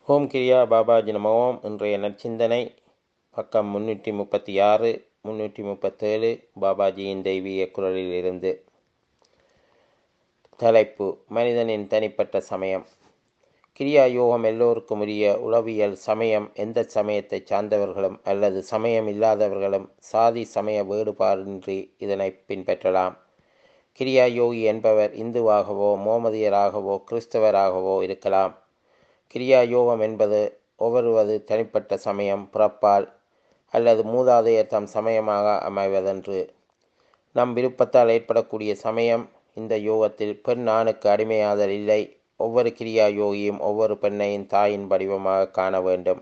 ஓம் கிரியா பாபாஜி நம ஓம் இன்றைய நற்சிந்தனை பக்கம் முன்னூற்றி முப்பத்தி ஆறு முன்னூற்றி முப்பத்தேழு பாபாஜியின் தெய்வீக குரலில் இருந்து தலைப்பு மனிதனின் தனிப்பட்ட சமயம் கிரியா யோகம் எல்லோருக்கும் உரிய உளவியல் சமயம் எந்த சமயத்தை சார்ந்தவர்களும் அல்லது சமயம் இல்லாதவர்களும் சாதி சமய வேறுபாடின்றி இதனை பின்பற்றலாம் கிரியா யோகி என்பவர் இந்துவாகவோ மோமதியராகவோ கிறிஸ்தவராகவோ இருக்கலாம் கிரியா யோகம் என்பது ஒவ்வொருவது தனிப்பட்ட சமயம் பிறப்பால் அல்லது மூதாதையர் தம் சமயமாக அமைவதென்று நம் விருப்பத்தால் ஏற்படக்கூடிய சமயம் இந்த யோகத்தில் பெண் ஆணுக்கு அடிமையாதல் இல்லை ஒவ்வொரு கிரியா யோகியும் ஒவ்வொரு பெண்ணையும் தாயின் வடிவமாக காண வேண்டும்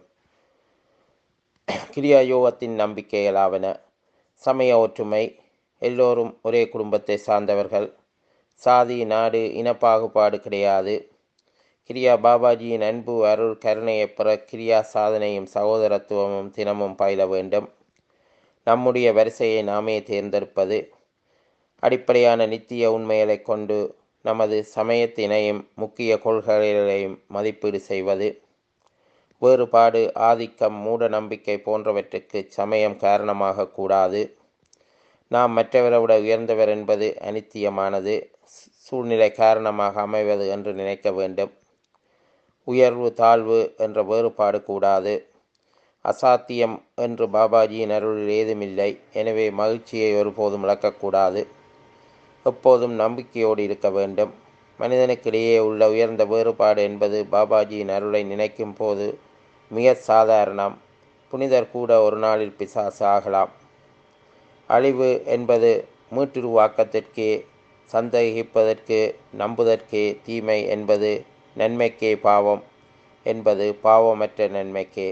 கிரியா யோகத்தின் நம்பிக்கைகளாவன சமய ஒற்றுமை எல்லோரும் ஒரே குடும்பத்தை சார்ந்தவர்கள் சாதி நாடு இனப்பாகுபாடு கிடையாது கிரியா பாபாஜியின் அன்பு அருள் கருணையை பெற கிரியா சாதனையும் சகோதரத்துவமும் தினமும் பயில வேண்டும் நம்முடைய வரிசையை நாமே தேர்ந்தெடுப்பது அடிப்படையான நித்திய உண்மைகளை கொண்டு நமது சமயத்தினையும் முக்கிய கொள்கைகளையும் மதிப்பீடு செய்வது வேறுபாடு ஆதிக்கம் மூட நம்பிக்கை போன்றவற்றுக்கு சமயம் காரணமாக கூடாது நாம் மற்றவரை விட உயர்ந்தவர் என்பது அனித்தியமானது சூழ்நிலை காரணமாக அமைவது என்று நினைக்க வேண்டும் உயர்வு தாழ்வு என்ற வேறுபாடு கூடாது அசாத்தியம் என்று பாபாஜியின் அருளில் ஏதுமில்லை எனவே மகிழ்ச்சியை ஒருபோதும் இழக்கக்கூடாது எப்போதும் நம்பிக்கையோடு இருக்க வேண்டும் மனிதனுக்கிடையே உள்ள உயர்ந்த வேறுபாடு என்பது பாபாஜியின் அருளை நினைக்கும் போது மிக சாதாரணம் புனிதர் கூட ஒரு நாளில் பிசாசு ஆகலாம் அழிவு என்பது மீட்டுருவாக்கத்திற்கே சந்தேகிப்பதற்கு நம்புதற்கே தீமை என்பது நன்மைக்கே பாவம் என்பது பாவமற்ற நன்மைக்கே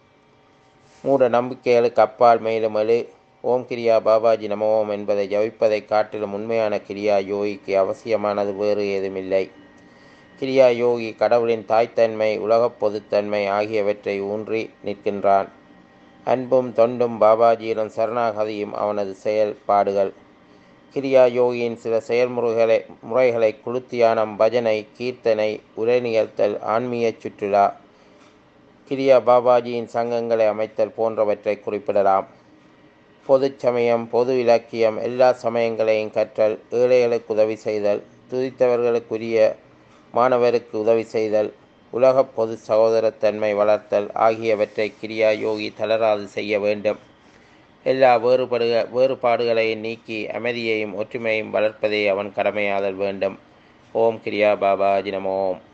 மூட நம்பிக்கைகளுக்கு அப்பால் மேலும் எழு ஓம் கிரியா பாபாஜி நம ஓம் என்பதை ஜபிப்பதை காட்டிலும் உண்மையான கிரியா யோகிக்கு அவசியமானது வேறு ஏதுமில்லை கிரியா யோகி கடவுளின் தாய்த்தன்மை உலகப் பொதுத்தன்மை ஆகியவற்றை ஊன்றி நிற்கின்றான் அன்பும் தொண்டும் பாபாஜியிடம் சரணாகதியும் அவனது செயல்பாடுகள் கிரியா யோகியின் சில செயல்முறைகளை முறைகளை குளுத்தியானம் பஜனை கீர்த்தனை உரை நிகழ்த்தல் ஆன்மீக சுற்றுலா கிரியா பாபாஜியின் சங்கங்களை அமைத்தல் போன்றவற்றை குறிப்பிடலாம் பொது சமயம் பொது இலக்கியம் எல்லா சமயங்களையும் கற்றல் ஏழைகளுக்கு உதவி செய்தல் துதித்தவர்களுக்குரிய மாணவருக்கு உதவி செய்தல் உலக பொது சகோதரத்தன்மை வளர்த்தல் ஆகியவற்றை கிரியா யோகி தளராது செய்ய வேண்டும் எல்லா வேறுபடுக வேறுபாடுகளையும் நீக்கி அமைதியையும் ஒற்றுமையும் வளர்ப்பதே அவன் கடமையாதல் வேண்டும் ஓம் கிரியா பாபாஜி நம ஓம்